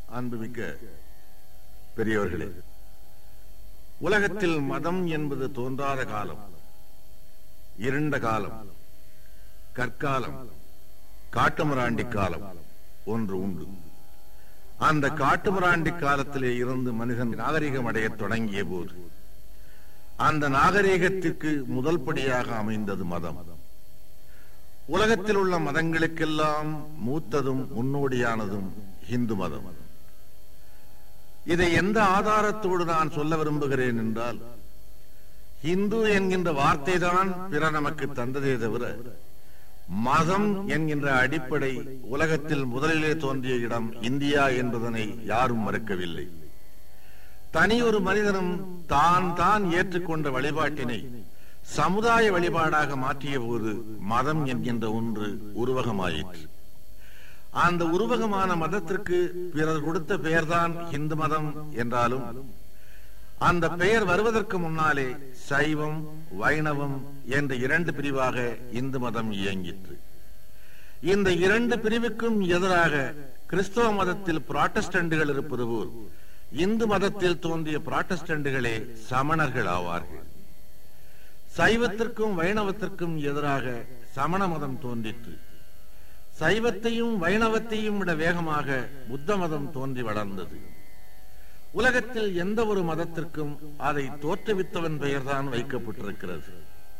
அன்புமிக்க பெரியவர்களே உலகத்தில் மதம் என்பது தோன்றாத காலம் இருண்ட காலம் கற்காலம் காட்டுமிராண்டி காலம் ஒன்று உண்டு அந்த காட்டுமிராண்டி காலத்திலே இருந்து மனிதன் நாகரிகம் அடையத் தொடங்கிய போது அந்த நாகரிகத்திற்கு முதல் படியாக அமைந்தது மதம் உலகத்தில் உள்ள மதங்களுக்கெல்லாம் மூத்ததும் முன்னோடியானதும் இந்து மதம் இதை எந்த ஆதாரத்தோடு நான் சொல்ல விரும்புகிறேன் என்றால் இந்து என்கின்ற வார்த்தை தான் பிற நமக்கு தந்ததே தவிர மதம் என்கின்ற அடிப்படை உலகத்தில் முதலிலே தோன்றிய இடம் இந்தியா என்பதனை யாரும் மறுக்கவில்லை தனி ஒரு மனிதனும் தான் தான் ஏற்றுக்கொண்ட வழிபாட்டினை சமுதாய வழிபாடாக மாற்றிய போது மதம் என்கின்ற ஒன்று உருவகமாயிற்று அந்த உருவகமான மதத்திற்கு பிறர் கொடுத்த பெயர்தான் இந்து மதம் என்றாலும் அந்த பெயர் வருவதற்கு முன்னாலே சைவம் வைணவம் என்ற இரண்டு பிரிவாக இந்து மதம் இயங்கிற்று இந்த இரண்டு பிரிவுக்கும் எதிராக கிறிஸ்தவ மதத்தில் புராட்டஸ்டண்டுகள் இருப்பது போல் இந்து மதத்தில் தோன்றிய புராட்டஸ்டண்டுகளே சமணர்கள் ஆவார்கள் சைவத்திற்கும் வைணவத்திற்கும் எதிராக சமண மதம் தோன்றிற்று சைவத்தையும் வைணவத்தையும் விட வேகமாக புத்த மதம் தோன்றி வளர்ந்தது உலகத்தில் எந்த ஒரு மதத்திற்கும் அதை தோற்றுவித்தவன் பெயர்தான் வைக்கப்பட்டிருக்கிறது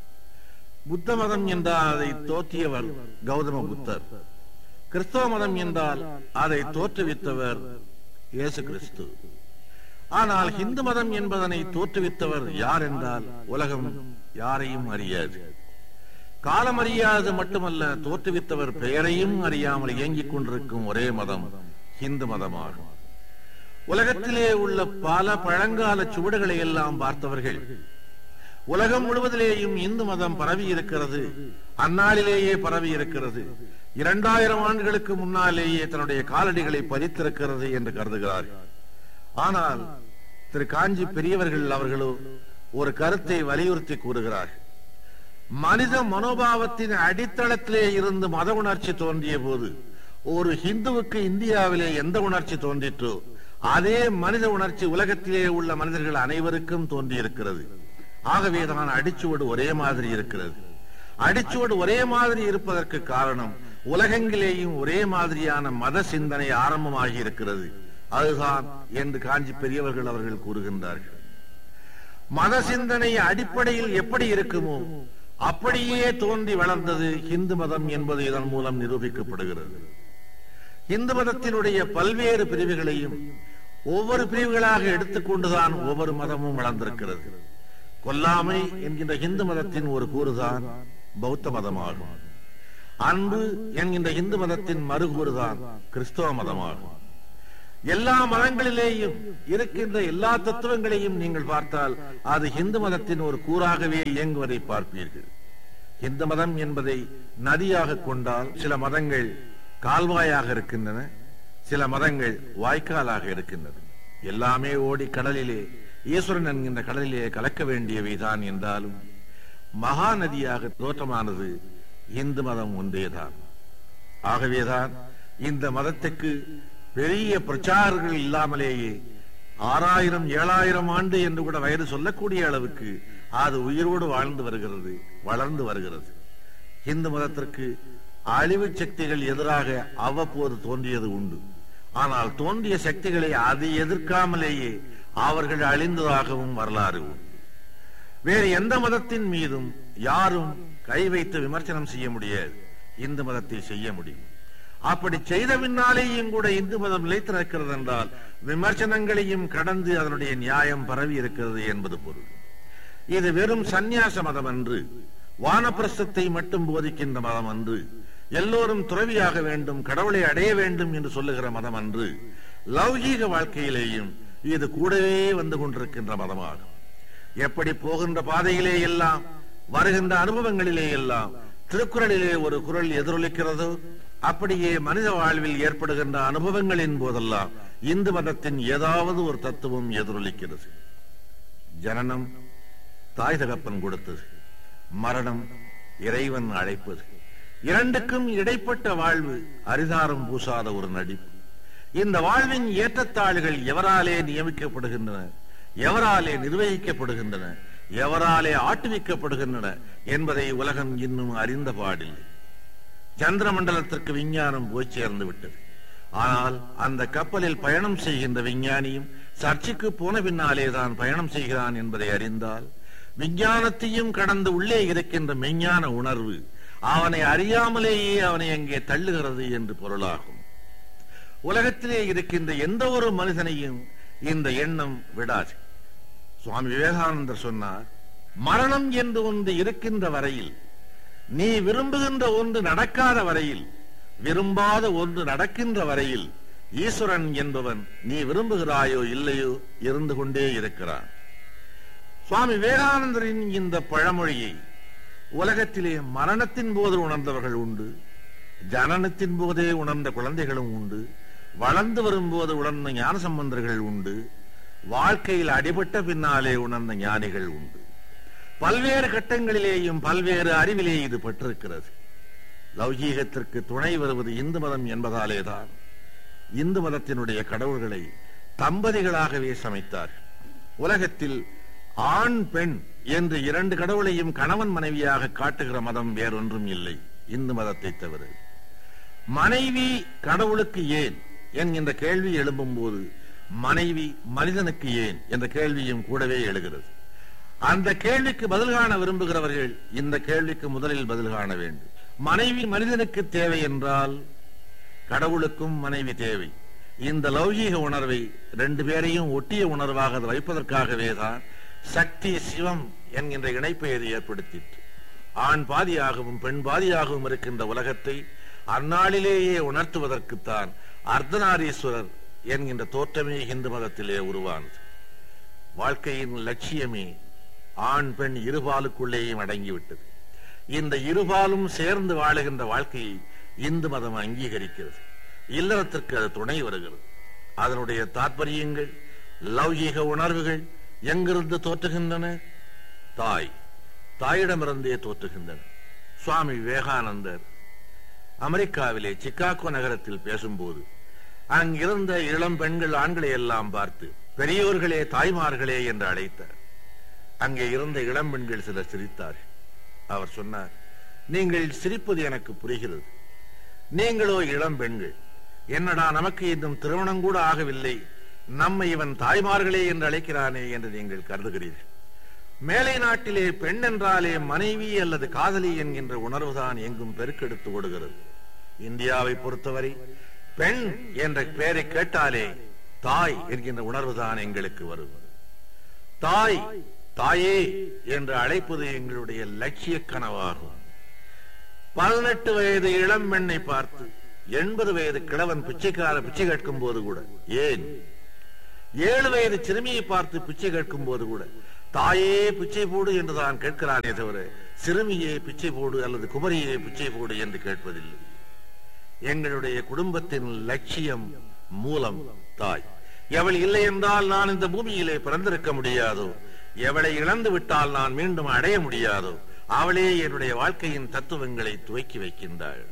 புத்த மதம் என்றால் அதை தோற்றியவர் கௌதம புத்தர் கிறிஸ்தவ மதம் என்றால் அதை தோற்றுவித்தவர் இயேசு கிறிஸ்து ஆனால் இந்து மதம் என்பதனை தோற்றுவித்தவர் யார் என்றால் உலகம் யாரையும் அறியாது காலம் அறியாது மட்டுமல்ல தோற்றுவித்தவர் பெயரையும் அறியாமல் இயங்கிக் கொண்டிருக்கும் ஒரே மதம் இந்து மதமாகும் உலகத்திலே உள்ள பல பழங்கால சுவடுகளை எல்லாம் பார்த்தவர்கள் உலகம் முழுவதிலேயும் இந்து மதம் பரவி இருக்கிறது அந்நாளிலேயே பரவி இருக்கிறது இரண்டாயிரம் ஆண்டுகளுக்கு முன்னாலேயே தன்னுடைய காலடிகளை பதித்திருக்கிறது என்று கருதுகிறார்கள் ஆனால் திரு காஞ்சி பெரியவர்கள் அவர்களோ ஒரு கருத்தை வலியுறுத்தி கூறுகிறார்கள் மனித மனோபாவத்தின் அடித்தளத்திலே இருந்து மத உணர்ச்சி தோன்றிய போது ஒரு ஹிந்துவுக்கு இந்தியாவிலே எந்த உணர்ச்சி தோன்றிற்றோ அதே மனித உணர்ச்சி உலகத்திலே உள்ள மனிதர்கள் அனைவருக்கும் தோன்றியிருக்கிறது ஆகவேதான் அடிச்சுவடு ஒரே மாதிரி இருக்கிறது அடிச்சுவடு ஒரே மாதிரி இருப்பதற்கு காரணம் உலகெங்கிலேயும் ஒரே மாதிரியான மத சிந்தனை ஆரம்பமாகி இருக்கிறது அதுதான் என்று காஞ்சி பெரியவர்கள் அவர்கள் கூறுகின்றார்கள் மத சிந்தனை அடிப்படையில் எப்படி இருக்குமோ அப்படியே தோன்றி வளர்ந்தது இந்து மதம் என்பது இதன் மூலம் நிரூபிக்கப்படுகிறது இந்து மதத்தினுடைய பல்வேறு பிரிவுகளையும் ஒவ்வொரு பிரிவுகளாக எடுத்துக்கொண்டுதான் ஒவ்வொரு மதமும் வளர்ந்திருக்கிறது கொல்லாமை என்கின்ற இந்து மதத்தின் ஒரு கூறுதான் பௌத்த மதமாகும் அன்பு என்கின்ற இந்து மதத்தின் மறுகூறுதான் கிறிஸ்தவ மதமாகும் எல்லா மதங்களிலேயும் இருக்கின்ற எல்லா தத்துவங்களையும் நீங்கள் பார்த்தால் அது இந்து மதத்தின் ஒரு கூறாகவே இயங்குவதை பார்ப்பீர்கள் இந்து மதம் என்பதை நதியாக கொண்டால் சில மதங்கள் கால்வாயாக இருக்கின்றன சில மதங்கள் வாய்க்காலாக இருக்கின்றன எல்லாமே ஓடி கடலிலே ஈஸ்வரன் என்கின்ற கடலிலே கலக்க வேண்டியவைதான் என்றாலும் மகா நதியாக தோற்றமானது இந்து மதம் ஒன்றேதான் ஆகவேதான் இந்த மதத்துக்கு பெரிய பிரச்சாரங்கள் இல்லாமலேயே ஆறாயிரம் ஏழாயிரம் ஆண்டு என்று கூட வயது சொல்லக்கூடிய அளவுக்கு அது உயிரோடு வாழ்ந்து வருகிறது வளர்ந்து வருகிறது இந்து மதத்திற்கு அழிவு சக்திகள் எதிராக அவ்வப்போது தோன்றியது உண்டு ஆனால் தோன்றிய சக்திகளை அது எதிர்க்காமலேயே அவர்கள் அழிந்ததாகவும் வரலாறு உண்டு வேறு எந்த மதத்தின் மீதும் யாரும் கை வைத்து விமர்சனம் செய்ய முடியாது இந்து மதத்தை செய்ய முடியும் அப்படி செய்த பின்னாலேயும் கூட இந்து மதம் நிலைத்து நிற்கிறது என்றால் விமர்சனங்களையும் கடந்து அதனுடைய நியாயம் பரவி இருக்கிறது என்பது பொருள் இது வெறும் சந்நியாச மதம் அன்று வானப்பிரசத்தை மட்டும் போதிக்கின்ற மதம் அன்று எல்லோரும் துறவியாக வேண்டும் கடவுளை அடைய வேண்டும் என்று சொல்லுகிற மதம் அன்று லௌகீக வாழ்க்கையிலேயும் இது கூடவே வந்து கொண்டிருக்கின்ற மதமாகும் எப்படி போகின்ற பாதையிலே எல்லாம் வருகின்ற அனுபவங்களிலே எல்லாம் திருக்குறளிலே ஒரு குரல் எதிரொலிக்கிறதோ அப்படியே மனித வாழ்வில் ஏற்படுகின்ற அனுபவங்களின் போதெல்லாம் இந்து மதத்தின் ஏதாவது ஒரு தத்துவம் எதிரொலிக்கிறது ஜனனம் தாய் தகப்பன் கொடுத்தது மரணம் இறைவன் அழைப்பது இரண்டுக்கும் இடைப்பட்ட வாழ்வு அரிதாரம் பூசாத ஒரு நடிப்பு இந்த வாழ்வின் ஏற்றத்தாழ்கள் எவராலே நியமிக்கப்படுகின்றன எவராலே நிர்வகிக்கப்படுகின்றன எவராலே ஆட்டுவிக்கப்படுகின்றன என்பதை உலகம் இன்னும் அறிந்த பாடில்லை சந்திர மண்டலத்திற்கு விஞ்ஞானம் போய் சேர்ந்து விட்டது ஆனால் அந்த கப்பலில் பயணம் செய்கின்ற விஞ்ஞானியும் சர்ச்சுக்கு போன பின்னாலே தான் பயணம் செய்கிறான் என்பதை அறிந்தால் விஞ்ஞானத்தையும் கடந்து உள்ளே இருக்கின்ற மெஞ்ஞான உணர்வு அவனை அறியாமலேயே அவனை அங்கே தள்ளுகிறது என்று பொருளாகும் உலகத்திலே இருக்கின்ற எந்த ஒரு மனிதனையும் இந்த எண்ணம் விடாது சுவாமி விவேகானந்தர் சொன்னார் மரணம் என்று ஒன்று இருக்கின்ற வரையில் நீ விரும்புகின்ற ஒன்று நடக்காத வரையில் விரும்பாத ஒன்று நடக்கின்ற வரையில் ஈஸ்வரன் என்பவன் நீ விரும்புகிறாயோ இல்லையோ இருந்து கொண்டே இருக்கிறான் சுவாமி விவேகானந்தரின் இந்த பழமொழியை உலகத்திலே மரணத்தின் போது உணர்ந்தவர்கள் உண்டு ஜனனத்தின் போதே உணர்ந்த குழந்தைகளும் உண்டு வளர்ந்து வரும்போது உணர்ந்த ஞான சம்பந்தர்கள் உண்டு வாழ்க்கையில் அடிபட்ட பின்னாலே உணர்ந்த ஞானிகள் உண்டு பல்வேறு கட்டங்களிலேயும் பல்வேறு அறிவிலே இது பட்டிருக்கிறது லௌகீகத்திற்கு துணை வருவது இந்து மதம் என்பதாலேதான் இந்து மதத்தினுடைய கடவுள்களை தம்பதிகளாகவே சமைத்தார் உலகத்தில் ஆண் பெண் என்று இரண்டு கடவுளையும் கணவன் மனைவியாக காட்டுகிற மதம் வேறொன்றும் இல்லை இந்து மதத்தை தவிர மனைவி கடவுளுக்கு ஏன் என்கின்ற கேள்வி எழும்பும் போது மனைவி மனிதனுக்கு ஏன் என்ற கேள்வியும் கூடவே எழுகிறது அந்த கேள்விக்கு பதில் காண விரும்புகிறவர்கள் இந்த கேள்விக்கு முதலில் பதில் காண வேண்டும் மனைவி மனிதனுக்கு தேவை என்றால் கடவுளுக்கும் மனைவி தேவை இந்த லௌகீக உணர்வை ரெண்டு பேரையும் ஒட்டிய உணர்வாக அது வைப்பதற்காகவே தான் சக்தி சிவம் என்கின்ற இணைப்பை அது ஏற்படுத்திற்று ஆண் பாதியாகவும் பெண் பாதியாகவும் இருக்கின்ற உலகத்தை அந்நாளிலேயே உணர்த்துவதற்குத்தான் அர்த்தநாரீஸ்வரர் என்கின்ற தோற்றமே இந்து மதத்திலே உருவானது வாழ்க்கையின் லட்சியமே ஆண் பெண் இருபாலுக்குள்ளேயும் அடங்கிவிட்டது இந்த இருபாலும் சேர்ந்து வாழுகின்ற வாழ்க்கையை இந்து மதம் அங்கீகரிக்கிறது இல்லறத்திற்கு அது துணை வருகிறது அதனுடைய தாற்பயங்கள் லௌகீக உணர்வுகள் எங்கிருந்து தோற்றுகின்றன தாய் தாயிடமிருந்தே தோற்றுகின்றன சுவாமி விவேகானந்தர் அமெரிக்காவிலே சிக்காகோ நகரத்தில் பேசும்போது அங்கிருந்த இளம் பெண்கள் ஆண்களை எல்லாம் பார்த்து பெரியோர்களே தாய்மார்களே என்று அழைத்தார் அங்கே இருந்த இளம் பெண்கள் சிலர் சிரித்தார்கள் அவர் சொன்னார் நீங்கள் சிரிப்பது எனக்கு புரிகிறது நீங்களோ இளம் பெண்கள் என்னடா நமக்கு இன்னும் திருமணம் கூட ஆகவில்லை நம்மை இவன் தாய்மார்களே என்று அழைக்கிறானே என்று நீங்கள் கருதுகிறீர்கள் மேலை நாட்டிலே பெண் என்றாலே மனைவி அல்லது காதலி என்கின்ற உணர்வுதான் எங்கும் பெருக்கெடுத்து ஓடுகிறது இந்தியாவை பொறுத்தவரை பெண் என்ற பெயரை கேட்டாலே தாய் என்கின்ற உணர்வுதான் எங்களுக்கு வரும் தாய் தாயே என்று அழைப்பது எங்களுடைய லட்சிய கனவாகும் பதினெட்டு வயது இளம் பெண்ணை பார்த்து எண்பது வயது கிழவன் பிச்சைக்கார பிச்சை கேட்கும் போது கூட ஏன் ஏழு வயது சிறுமியை பார்த்து பிச்சை கேட்கும் போது கூட தாயே பிச்சை போடு என்று தான் கேட்கிறானே தவிர சிறுமியே பிச்சை போடு அல்லது குமரியே பிச்சை போடு என்று கேட்பதில்லை எங்களுடைய குடும்பத்தின் லட்சியம் மூலம் தாய் எவள் இல்லை என்றால் நான் இந்த பூமியிலே பிறந்திருக்க முடியாதோ எவளை இழந்து விட்டால் நான் மீண்டும் அடைய முடியாதோ அவளே என்னுடைய வாழ்க்கையின் தத்துவங்களை துவக்கி வைக்கின்றாள்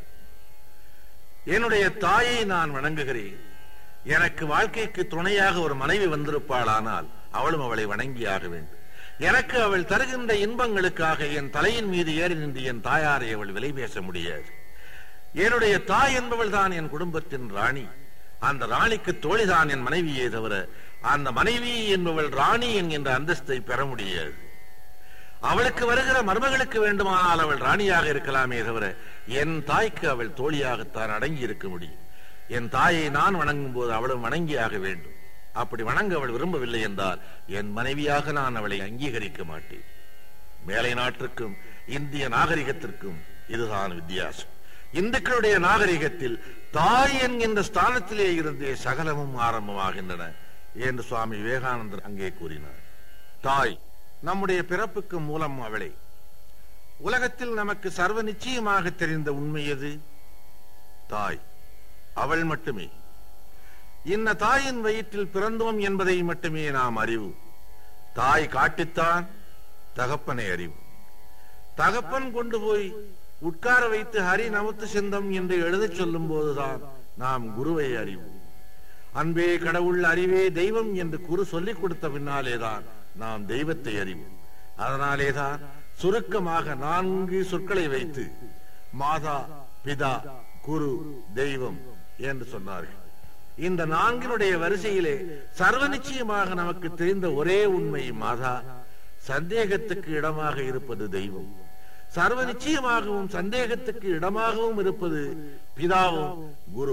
என்னுடைய தாயை நான் வணங்குகிறேன் எனக்கு வாழ்க்கைக்கு துணையாக ஒரு மனைவி வந்திருப்பாளானால் அவளும் அவளை வணங்கியாக வேண்டும் எனக்கு அவள் தருகின்ற இன்பங்களுக்காக என் தலையின் மீது ஏறி நின்று என் தாயாரை அவள் விலை பேச முடியாது என்னுடைய தாய் என்பவள் தான் என் குடும்பத்தின் ராணி அந்த ராணிக்கு தோழிதான் என் மனைவியே தவிர அந்த மனைவி என்பவள் ராணி என்கின்ற அந்தஸ்தை பெற முடியாது அவளுக்கு வருகிற மருமகளுக்கு வேண்டுமானால் அவள் ராணியாக இருக்கலாமே தவிர என் தாய்க்கு அவள் தோழியாகத்தான் அடங்கி இருக்க முடியும் என் தாயை நான் வணங்கும் போது அவளும் வணங்கியாக வேண்டும் அப்படி வணங்க அவள் விரும்பவில்லை என்றால் என் மனைவியாக நான் அவளை அங்கீகரிக்க மாட்டேன் மேலை நாட்டிற்கும் இந்திய நாகரிகத்திற்கும் இதுதான் வித்தியாசம் இந்துக்களுடைய நாகரிகத்தில் தாய் என்கின்ற ஸ்தானத்திலே இருந்தே சகலமும் ஆரம்பமாகின்றன என்று சுவாமி விவேகானந்தர் அங்கே கூறினார் தாய் நம்முடைய பிறப்புக்கு மூலம் அவளே உலகத்தில் நமக்கு சர்வ நிச்சயமாக தெரிந்த உண்மை எது தாய் அவள் மட்டுமே இன்ன தாயின் வயிற்றில் பிறந்தோம் என்பதை மட்டுமே நாம் அறிவு தாய் காட்டித்தான் தகப்பனை அறிவு தகப்பன் கொண்டு போய் உட்கார வைத்து ஹரி நமத்து சிந்தம் என்று எழுதச் சொல்லும் போதுதான் நாம் குருவை அறிவோம் அன்பே கடவுள் அறிவே தெய்வம் என்று குரு சொல்லிக் கொடுத்த பின்னாலேதான் நாம் தெய்வத்தை அறிவோம் அதனாலேதான் சுருக்கமாக நான்கு சொற்களை வைத்து மாதா பிதா குரு தெய்வம் என்று சொன்னார்கள் இந்த நான்கினுடைய வரிசையிலே சர்வ நிச்சயமாக நமக்கு தெரிந்த ஒரே உண்மை மாதா சந்தேகத்துக்கு இடமாக இருப்பது தெய்வம் சர்வ நிச்சயமாகவும் சந்தேகத்துக்கு இடமாகவும் இருப்பது பிதாவும் குரு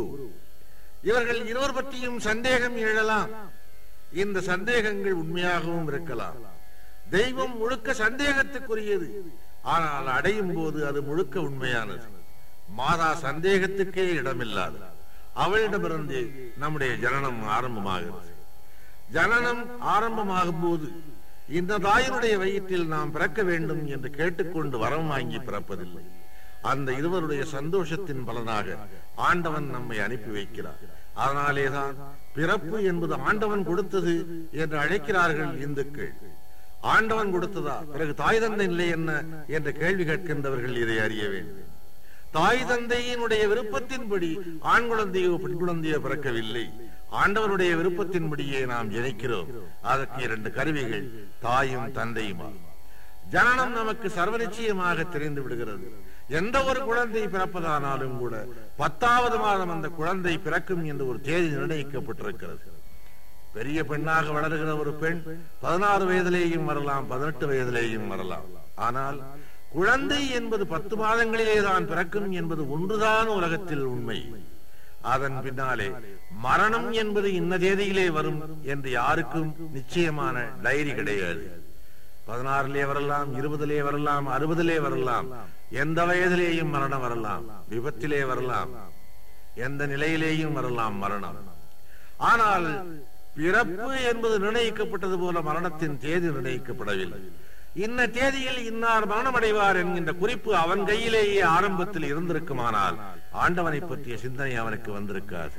இவர்கள் இருவர் பற்றியும் சந்தேகம் எழலாம் இந்த சந்தேகங்கள் உண்மையாகவும் இருக்கலாம் தெய்வம் முழுக்க சந்தேகத்துக்குரியது ஆனால் அடையும் போது அது முழுக்க உண்மையானது மாதா சந்தேகத்துக்கே இடமில்லாது அவளிடமிருந்து நம்முடைய ஜனனம் ஆரம்பமாகிறது ஜனனம் ஆரம்பமாகும் போது இந்த தாயினுடைய வயிற்றில் நாம் பிறக்க வேண்டும் என்று கேட்டுக்கொண்டு வரம் வாங்கி பிறப்பதில்லை அந்த இருவருடைய சந்தோஷத்தின் பலனாக ஆண்டவன் நம்மை அனுப்பி வைக்கிறார் அதனாலேதான் பிறப்பு என்பது ஆண்டவன் கொடுத்தது என்று அழைக்கிறார்கள் இந்துக்கள் ஆண்டவன் கொடுத்ததா பிறகு தாய் தந்தை நிலை என்ன என்ற கேள்வி கேட்கின்றவர்கள் இதை அறிய வேண்டும் தாய் தந்தையினுடைய விருப்பத்தின்படி ஆண் குழந்தையோ பெண் குழந்தையோ பிறக்கவில்லை ஆண்டவருடைய விருப்பத்தின்படியே நாம் ஜனிக்கிறோம் அதற்கு இரண்டு கருவிகள் தாயும் தந்தையுமா ஜனனம் நமக்கு சர்வ நிச்சயமாக தெரிந்து விடுகிறது எந்த ஒரு குழந்தை பிறப்பதானாலும் கூட பத்தாவது மாதம் அந்த குழந்தை பிறக்கும் என்று ஒரு தேதி நிர்ணயிக்கப்பட்டிருக்கிறது பெரிய பெண்ணாக வளருகிற ஒரு பெண் பதினாறு வயதிலேயும் வரலாம் பதினெட்டு வயதிலேயும் வரலாம் ஆனால் குழந்தை என்பது பத்து மாதங்களிலே தான் பிறக்கும் என்பது ஒன்றுதான் உலகத்தில் உண்மை அதன் பின்னாலே மரணம் என்பது இன்ன தேதியிலே வரும் என்று யாருக்கும் நிச்சயமான டைரி கிடையாது பதினாறுலே வரலாம் இருபதிலே வரலாம் அறுபதிலே வரலாம் எந்த வயதிலேயும் மரணம் வரலாம் விபத்திலே வரலாம் எந்த நிலையிலேயும் வரலாம் மரணம் ஆனால் பிறப்பு என்பது நிர்ணயிக்கப்பட்டது போல மரணத்தின் தேதி நிர்ணயிக்கப்படவில்லை இன்ன தேதியில் இன்னார் மரணமடைவார் என்கின்ற குறிப்பு அவன் கையிலேயே ஆரம்பத்தில் இருந்திருக்குமானால் ஆண்டவனை பற்றிய சிந்தனை அவனுக்கு வந்திருக்காது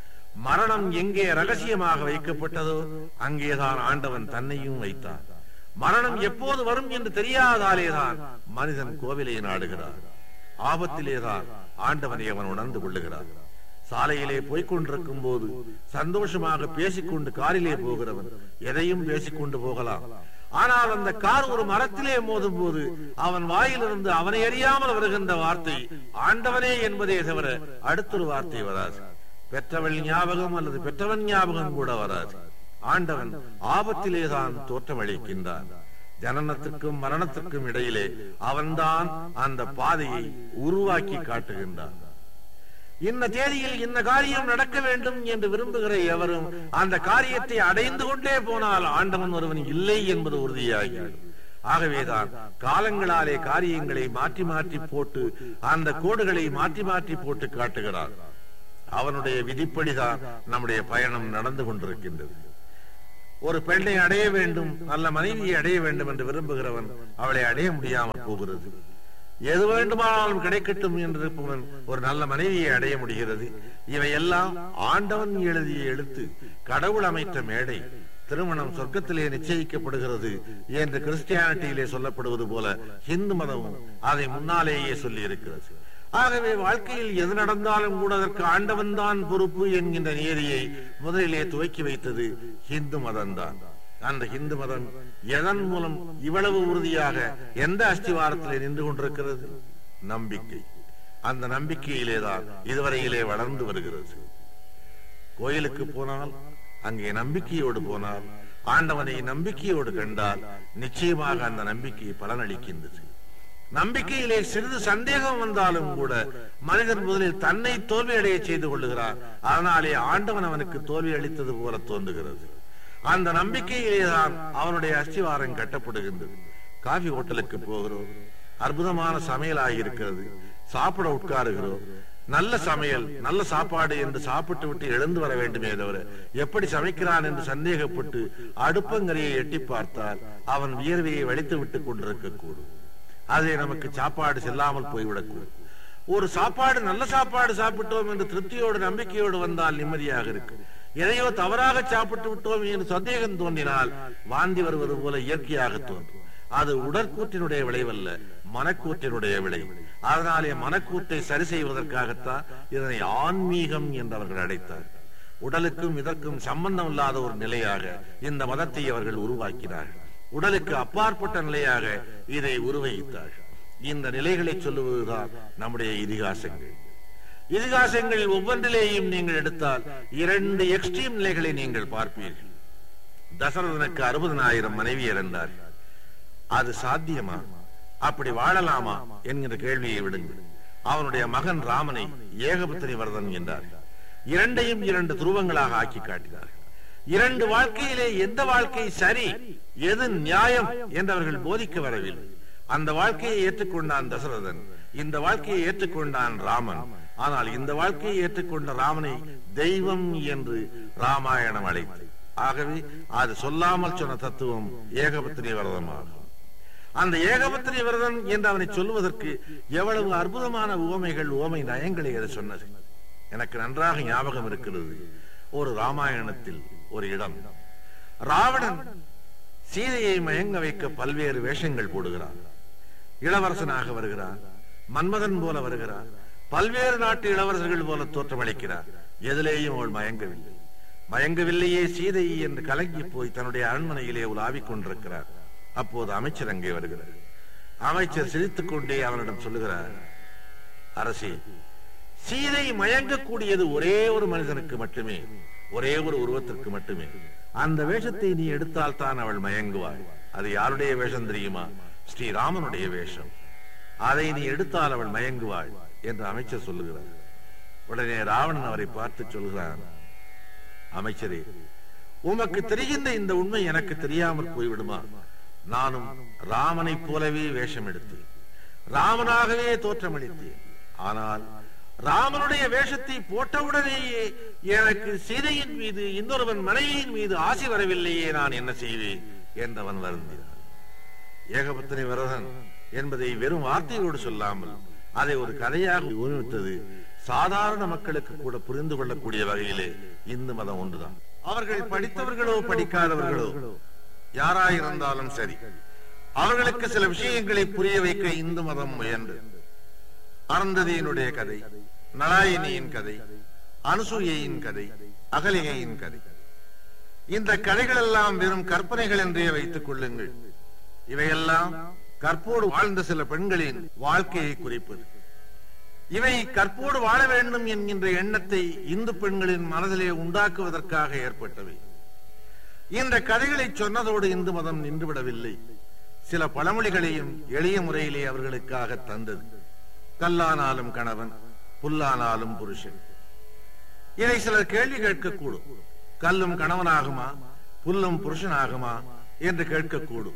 மரணம் எங்கே ரகசியமாக வைக்கப்பட்டதோ அங்கேதான் ஆண்டவன் தன்னையும் வைத்தான் மரணம் எப்போது வரும் என்று தெரியாதாலேதான் மனிதன் கோவிலை நாடுகிறார் ஆபத்திலேதான் ஆண்டவனை அவன் உணர்ந்து கொள்ளுகிறார் சாலையிலே போய்கொண்டிருக்கும் போது சந்தோஷமாக பேசிக்கொண்டு காரிலே போகிறவன் எதையும் பேசிக்கொண்டு போகலாம் ஆனால் அந்த கார் ஒரு மரத்திலே மோதும் போது அவன் வாயிலிருந்து அவனை அறியாமல் வருகின்ற வார்த்தை ஆண்டவனே என்பதே தவிர அடுத்தொரு வார்த்தை வராது பெற்றவள் ஞாபகம் அல்லது பெற்றவன் ஞாபகம் கூட வராது ஆண்டவன் ஆபத்திலேதான் தோற்றமளிக்கின்றான் ஜனனத்துக்கும் மரணத்துக்கும் இடையிலே அவன்தான் அந்த பாதையை உருவாக்கி காட்டுகின்றான் இன்ன தேதியில் இன்ன காரியம் நடக்க வேண்டும் என்று விரும்புகிற எவரும் அந்த காரியத்தை அடைந்து கொண்டே போனால் ஆண்டவன் ஒருவன் இல்லை என்பது உறுதியாகிறது ஆகவேதான் காலங்களாலே காரியங்களை மாற்றி மாற்றி போட்டு அந்த கோடுகளை மாற்றி மாற்றி போட்டு காட்டுகிறார் அவனுடைய விதிப்படிதான் நம்முடைய பயணம் நடந்து கொண்டிருக்கின்றது ஒரு பெண்ணை அடைய வேண்டும் நல்ல மனைவியை அடைய வேண்டும் என்று விரும்புகிறவன் அவளை அடைய முடியாமல் போகிறது எது வேண்டுமானாலும் கிடைக்கட்டும் என்று இருப்பவன் ஒரு நல்ல மனைவியை அடைய முடிகிறது இவையெல்லாம் ஆண்டவன் எழுதிய எழுத்து கடவுள் அமைத்த மேடை திருமணம் சொர்க்கத்திலே நிச்சயிக்கப்படுகிறது என்று கிறிஸ்டியானிட்டியிலே சொல்லப்படுவது போல ஹிந்து மதமும் அதை முன்னாலேயே சொல்லி இருக்கிறது ஆகவே வாழ்க்கையில் எது நடந்தாலும் கூட அதற்கு ஆண்டவன் தான் பொறுப்பு என்கின்ற நியதியை முதலிலே துவக்கி வைத்தது ஹிந்து மதம்தான் அந்த ஹிந்து மதம் எதன் மூலம் இவ்வளவு உறுதியாக எந்த அஸ்திவாரத்திலே நின்று கொண்டிருக்கிறது நம்பிக்கை அந்த நம்பிக்கையிலேதான் இதுவரையிலே வளர்ந்து வருகிறது கோயிலுக்கு போனால் அங்கே நம்பிக்கையோடு போனால் ஆண்டவனை நம்பிக்கையோடு கண்டால் நிச்சயமாக அந்த நம்பிக்கை பலனளிக்கின்றது நம்பிக்கையிலே சிறிது சந்தேகம் வந்தாலும் கூட மனிதன் முதலில் தன்னை தோல்வி அடைய செய்து கொள்ளுகிறார் அதனாலே ஆண்டவன் அவனுக்கு தோல்வி அளித்தது போல தோன்றுகிறது அந்த நம்பிக்கையிலேதான் அவனுடைய அஸ்திவாரம் கட்டப்படுகின்றது காஃபி ஹோட்டலுக்கு போகிறோம் அற்புதமான சமையல் ஆகியிருக்கிறது சாப்பிட உட்காருகிறோம் நல்ல சமையல் நல்ல சாப்பாடு என்று சாப்பிட்டு விட்டு எழுந்து வர வேண்டுமே தவிர எப்படி சமைக்கிறான் என்று சந்தேகப்பட்டு அடுப்பங்கரையை எட்டி பார்த்தால் அவன் வியர்வையை வலித்து விட்டுக் கொண்டிருக்க கூடும் அதை நமக்கு சாப்பாடு செல்லாமல் போய்விடக்கூடும் ஒரு சாப்பாடு நல்ல சாப்பாடு சாப்பிட்டோம் என்று திருப்தியோடு நம்பிக்கையோடு வந்தால் நிம்மதியாக இருக்கு எதையோ தவறாக சாப்பிட்டு விட்டோம் என்று சந்தேகம் தோன்றினால் வாந்தி வருவது போல இயற்கையாக தோன்றும் அது உடற்கூற்றினுடைய விளைவல்ல மனக்கூற்றினுடைய விளைவு அதனாலே மனக்கூற்றை சரி செய்வதற்காகத்தான் இதனை ஆன்மீகம் என்று அவர்கள் அழைத்தார் உடலுக்கும் இதற்கும் சம்பந்தம் இல்லாத ஒரு நிலையாக இந்த மதத்தை அவர்கள் உருவாக்கினார்கள் உடலுக்கு அப்பாற்பட்ட நிலையாக இதை உருவகித்தார்கள் இந்த நிலைகளை சொல்லுவதுதான் நம்முடைய இதிகாசங்கள் இதிகாசங்கள் ஒவ்வொன்றிலேயும் நீங்கள் எடுத்தால் இரண்டு எக்ஸ்ட்ரீம் நிலைகளை நீங்கள் பார்ப்பீர்கள் தசரதனுக்கு அறுபதனாயிரம் மனைவி இருந்தார்கள் அது சாத்தியமா அப்படி வாழலாமா என்கிற கேள்வியை விடுங்கள் அவனுடைய மகன் ராமனை ஏகபத்திரி வரதன் என்றார்கள் இரண்டையும் இரண்டு துருவங்களாக ஆக்கி காட்டினார்கள் இரண்டு வாழ்க்கையிலே எந்த வாழ்க்கை சரி எது நியாயம் என்றவர்கள் போதிக்க வரவில்லை அந்த வாழ்க்கையை ஏற்றுக்கொண்டான் தசரதன் இந்த வாழ்க்கையை ஏற்றுக்கொண்டான் ராமன் ஆனால் இந்த வாழ்க்கையை ஏற்றுக்கொண்ட ராமனை தெய்வம் என்று ராமாயணம் அழைத்து ஆகவே அது சொல்லாமல் சொன்ன தத்துவம் ஏகபத்திரி விரதமாகும் அந்த ஏகபத்திரி விரதம் என்று அவனை சொல்லுவதற்கு எவ்வளவு அற்புதமான உவமைகள் உவமை நயங்களை அது சொன்னது எனக்கு நன்றாக ஞாபகம் இருக்கிறது ஒரு ராமாயணத்தில் ஒரு இடம் ராவணன் சீதையை மயங்க வைக்க பல்வேறு வேஷங்கள் போடுகிறான் இளவரசனாக வருகிறான் மன்மதன் போல வருகிறான் பல்வேறு நாட்டு இளவரசர்கள் போல தோற்றமளிக்கிறார் எதிலேயும் அவள் மயங்கவில்லை மயங்கவில்லையே சீதை என்று கலங்கி போய் தன்னுடைய அரண்மனையிலே உலாவிக் கொண்டிருக்கிறார் அப்போது அமைச்சர் அங்கே வருகிறார் அமைச்சர் சிரித்துக் கொண்டே அவனிடம் சொல்லுகிறார் அரசே சீதை மயங்கக்கூடியது ஒரே ஒரு மனிதனுக்கு மட்டுமே ஒரே ஒரு உருவத்திற்கு மட்டுமே அந்த வேஷத்தை நீ எடுத்தால் தான் அவள் மயங்குவாள் அது யாருடைய வேஷம் தெரியுமா ஸ்ரீராமனுடைய வேஷம் அதை நீ எடுத்தால் அவள் மயங்குவாள் என்று அமைச்சர் சொல்லுகிறார் உடனே ராவணன் அவரை பார்த்து சொல்கிறான் அமைச்சரே உமக்கு தெரிகின்ற இந்த உண்மை எனக்கு தெரியாமல் போய்விடுமா நானும் ராமனைப் போலவே வேஷம் எடுத்தேன் ராமனாகவே தோற்றமளித்தேன் ஆனால் ராமனுடைய வேஷத்தை போட்டவுடனேயே எனக்கு சீதையின் மீது இன்னொருவன் மனைவியின் மீது ஆசை வரவில்லையே நான் என்ன செய்வேன் என்றவன் வருந்தினான் ஏகபத்தினி விரதன் என்பதை வெறும் வார்த்தையோடு சொல்லாமல் அதை ஒரு கதையாக உருவித்தது சாதாரண மக்களுக்கு கூட புரிந்து கொள்ளக்கூடிய வகையிலே இந்து மதம் ஒன்றுதான் அவர்கள் படித்தவர்களோ படிக்காதவர்களோ யாராயிருந்தாலும் சரி அவர்களுக்கு சில விஷயங்களை புரிய வைக்க இந்து மதம் முயன்று அருந்ததியினுடைய கதை நலாயினியின் கதை அனுசூயையின் கதை அகலிகையின் கதை இந்த கதைகள் எல்லாம் வெறும் கற்பனைகள் என்றே வைத்துக் கொள்ளுங்கள் இவையெல்லாம் கற்போடு வாழ்ந்த சில பெண்களின் வாழ்க்கையை குறிப்பது இவை கற்போடு வாழ வேண்டும் என்கின்ற எண்ணத்தை இந்து பெண்களின் மனதிலே உண்டாக்குவதற்காக ஏற்பட்டவை இந்த கதைகளை சொன்னதோடு இந்து மதம் நின்றுவிடவில்லை சில பழமொழிகளையும் எளிய முறையிலே அவர்களுக்காக தந்தது கல்லானாலும் கணவன் புல்லானாலும் புருஷன் இதை சிலர் கேள்வி கேட்கக்கூடும் கல்லும் கணவனாகுமா புல்லும் புருஷனாகுமா என்று கேட்கக்கூடும்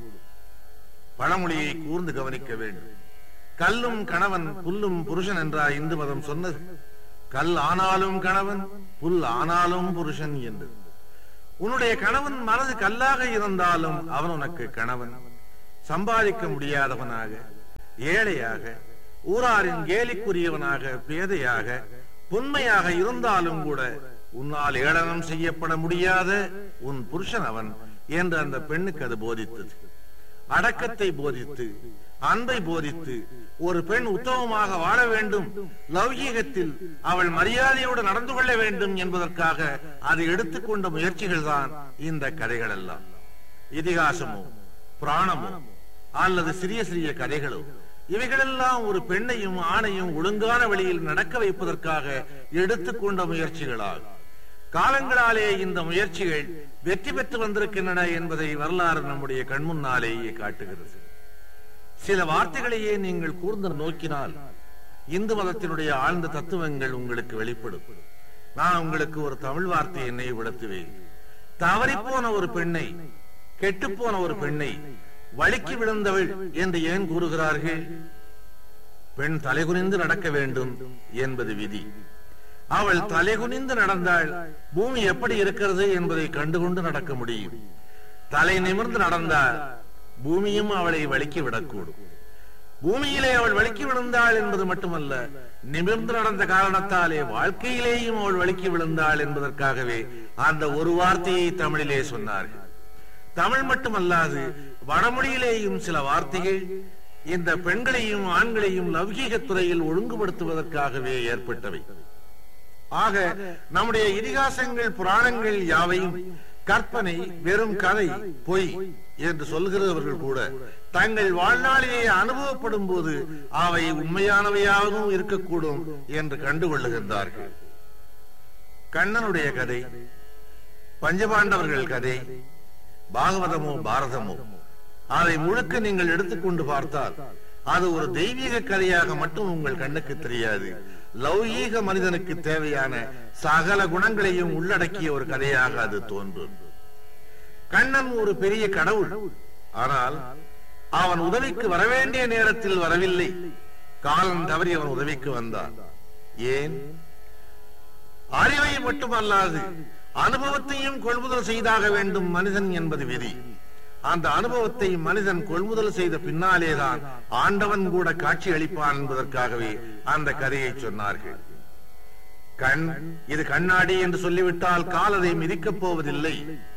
பழமொழியை கூர்ந்து கவனிக்க வேண்டும் கல்லும் கணவன் புல்லும் புருஷன் என்றா இந்து மதம் சொன்னது கல் ஆனாலும் கணவன் புல் ஆனாலும் புருஷன் என்று உன்னுடைய கணவன் மனது கல்லாக இருந்தாலும் அவன் உனக்கு கணவன் சம்பாதிக்க முடியாதவனாக ஏழையாக ஊராரின் கேலிக்குரியவனாக பேதையாக புண்மையாக இருந்தாலும் கூட உன்னால் ஏளனம் செய்யப்பட முடியாத உன் புருஷன் அவன் என்று அந்த பெண்ணுக்கு அது போதித்தது அடக்கத்தை போதித்து அன்பை போதித்து ஒரு பெண் உத்தமமாக வாழ வேண்டும் லௌகீகத்தில் அவள் மரியாதையோடு நடந்து கொள்ள வேண்டும் என்பதற்காக அது எடுத்துக்கொண்ட முயற்சிகள் தான் இந்த கதைகள் எல்லாம் இதிகாசமோ புராணமோ அல்லது சிறிய சிறிய கதைகளோ இவைகளெல்லாம் ஒரு பெண்ணையும் ஆணையும் ஒழுங்கான வழியில் நடக்க வைப்பதற்காக எடுத்துக்கொண்ட முயற்சிகளாகும் காலங்களாலே இந்த முயற்சிகள் வெற்றி பெற்று வந்திருக்கின்றன என்பதை வரலாறு நம்முடைய கண்முன்னாலேயே காட்டுகிறது சில வார்த்தைகளையே நீங்கள் கூர்ந்து நோக்கினால் இந்து மதத்தினுடைய ஆழ்ந்த தத்துவங்கள் உங்களுக்கு வெளிப்படும் நான் உங்களுக்கு ஒரு தமிழ் வார்த்தையை நினைவுபடுத்துவேன் தவறிப்போன ஒரு பெண்ணை கெட்டுப்போன ஒரு பெண்ணை வழுக்கி விழுந்தவள் என்று ஏன் கூறுகிறார்கள் பெண் தலைகுனிந்து நடக்க வேண்டும் என்பது விதி அவள் தலைகுனிந்து நடந்தால் பூமி எப்படி இருக்கிறது என்பதை கண்டுகொண்டு நடக்க முடியும் தலை நிமிர்ந்து நடந்தால் பூமியும் அவளை வழுக்கி விடக்கூடும் பூமியிலே அவள் வழுக்கி விழுந்தாள் என்பது மட்டுமல்ல நிமிர்ந்து நடந்த காரணத்தாலே வாழ்க்கையிலேயும் அவள் வழுக்கி விழுந்தாள் என்பதற்காகவே அந்த ஒரு வார்த்தையை தமிழிலே சொன்னார்கள் தமிழ் மட்டுமல்லாது வடமொழியிலேயும் சில வார்த்தைகள் இந்த பெண்களையும் ஆண்களையும் லௌகீக துறையில் ஒழுங்குபடுத்துவதற்காகவே ஏற்பட்டவை ஆக நம்முடைய இதிகாசங்கள் புராணங்கள் யாவையும் கற்பனை வெறும் கதை பொய் என்று சொல்கிறவர்கள் கூட தங்கள் வாழ்நாளிலே அனுபவப்படும் போது அவை உண்மையானவையாகவும் இருக்கக்கூடும் என்று கண்டுகொள்ளுகின்றார்கள் கண்ணனுடைய கதை பஞ்சபாண்டவர்கள் கதை பாகவதமோ பாரதமோ அதை முழுக்க நீங்கள் எடுத்துக்கொண்டு பார்த்தால் அது ஒரு தெய்வீக கதையாக மட்டும் உங்கள் கண்ணுக்கு தெரியாது லௌகீக மனிதனுக்கு தேவையான சகல குணங்களையும் உள்ளடக்கிய ஒரு கதையாக அது தோன்றும் கண்ணன் ஒரு பெரிய கடவுள் ஆனால் அவன் உதவிக்கு வரவேண்டிய நேரத்தில் வரவில்லை காலம் தவறி அவன் உதவிக்கு வந்தான் ஏன் அறிவை மட்டுமல்லாது அனுபவத்தையும் கொள்முதல் செய்தாக வேண்டும் மனிதன் என்பது விதி அந்த அனுபவத்தை மனிதன் கொள்முதல் செய்த பின்னாலேதான் ஆண்டவன் கூட காட்சி அளிப்பான் என்பதற்காகவே அந்த கதையை சொன்னார்கள் கண் இது கண்ணாடி என்று சொல்லிவிட்டால் காலதை மிதிக்கப் போவதில்லை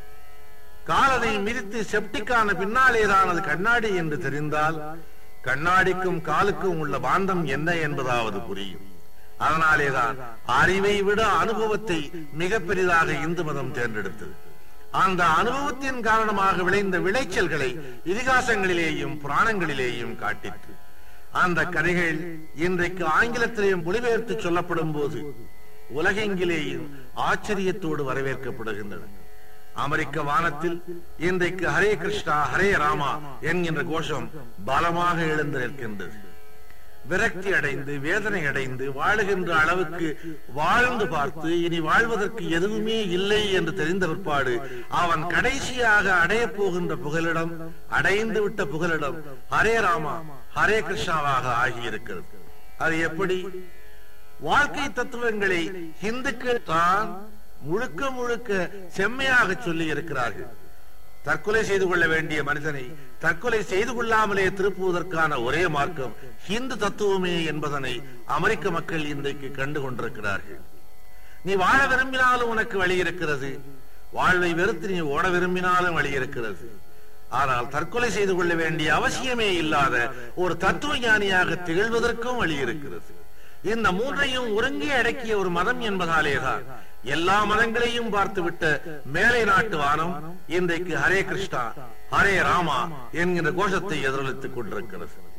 காலதை மிதித்து செப்டிக்கான பின்னாலேதான் அது கண்ணாடி என்று தெரிந்தால் கண்ணாடிக்கும் காலுக்கும் உள்ள பாந்தம் என்ன என்பதாவது புரியும் அதனாலேதான் அறிவை விட அனுபவத்தை மிக பெரிதாக இந்து மதம் தேர்ந்தெடுத்தது அந்த அனுபவத்தின் காரணமாக விளைந்த விளைச்சல்களை இதிகாசங்களிலேயும் புராணங்களிலேயும் காட்டிற்று அந்த கதைகள் இன்றைக்கு ஆங்கிலத்திலேயும் மொழிபெயர்த்து சொல்லப்படும் போது உலகெங்கிலேயும் ஆச்சரியத்தோடு வரவேற்கப்படுகின்றன அமெரிக்க வானத்தில் இன்றைக்கு ஹரே கிருஷ்ணா ஹரே ராமா என்கின்ற கோஷம் பலமாக எழுந்து நிற்கின்றது விரக்தி அடைந்து வேதனை அடைந்து வாழுகின்ற அளவுக்கு வாழ்ந்து பார்த்து இனி வாழ்வதற்கு எதுவுமே இல்லை என்று தெரிந்த பிற்பாடு அவன் கடைசியாக அடைய போகின்ற புகலிடம் அடைந்து விட்ட புகலிடம் ஹரே ராமா ஹரே கிருஷ்ணாவாக ஆகியிருக்கிறது அது எப்படி வாழ்க்கை தத்துவங்களை இந்துக்கள் தான் முழுக்க முழுக்க செம்மையாக சொல்லி இருக்கிறார்கள் தற்கொலை செய்து கொள்ள வேண்டிய மனிதனை தற்கொலை செய்து கொள்ளாமலே திருப்புவதற்கான ஒரே மார்க்கம் ஹிந்து தத்துவமே என்பதனை அமெரிக்க மக்கள் இன்றைக்கு கண்டு கொண்டிருக்கிறார்கள் நீ வாழ விரும்பினாலும் உனக்கு வழி இருக்கிறது வாழ்வை வெறுத்து நீ ஓட விரும்பினாலும் வழி இருக்கிறது ஆனால் தற்கொலை செய்து கொள்ள வேண்டிய அவசியமே இல்லாத ஒரு தத்துவ ஞானியாக திகழ்வதற்கும் வழி இருக்கிறது இந்த மூன்றையும் ஒருங்கே அடக்கிய ஒரு மதம் என்பதாலேதான் எல்லா மதங்களையும் பார்த்துவிட்ட மேலை நாட்டு வானம் இன்றைக்கு ஹரே கிருஷ்ணா ஹரே ராமா என்கிற கோஷத்தை எதிரொலித்துக் கொண்டிருக்கிறது